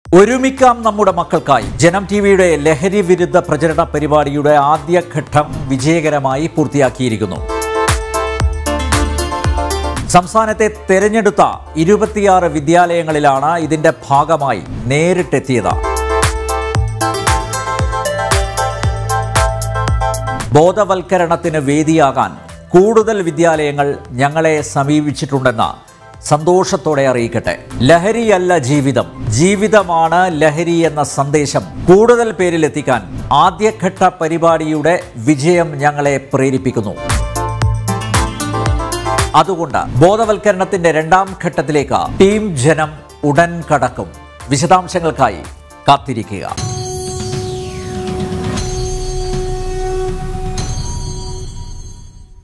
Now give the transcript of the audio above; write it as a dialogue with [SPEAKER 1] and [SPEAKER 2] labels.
[SPEAKER 1] ഒരുമിക്കാം നമ്മുടെ മക്കൾക്കായി ജനം ടി വിയുടെ ലഹരി വിരുദ്ധ പ്രചരണ പരിപാടിയുടെ ആദ്യഘട്ടം വിജയകരമായി പൂർത്തിയാക്കിയിരിക്കുന്നു സംസ്ഥാനത്തെ തെരഞ്ഞെടുത്ത ഇരുപത്തിയാറ് വിദ്യാലയങ്ങളിലാണ് ഇതിന്റെ ഭാഗമായി നേരിട്ടെത്തിയത് ബോധവൽക്കരണത്തിന് വേദിയാകാൻ കൂടുതൽ വിദ്യാലയങ്ങൾ ഞങ്ങളെ സമീപിച്ചിട്ടുണ്ടെന്ന് സന്തോഷത്തോടെ അറിയിക്കട്ടെ ലഹരിയല്ല ജീവിതം ജീവിതമാണ് ലഹരി എന്ന സന്ദേശം കൂടുതൽ പേരിൽ എത്തിക്കാൻ ആദ്യഘട്ട പരിപാടിയുടെ വിജയം ഞങ്ങളെ പ്രേരിപ്പിക്കുന്നു അതുകൊണ്ട് ബോധവൽക്കരണത്തിന്റെ രണ്ടാം ഘട്ടത്തിലേക്ക് ടീം ജനം ഉടൻ കടക്കും വിശദാംശങ്ങൾക്കായി കാത്തിരിക്കുക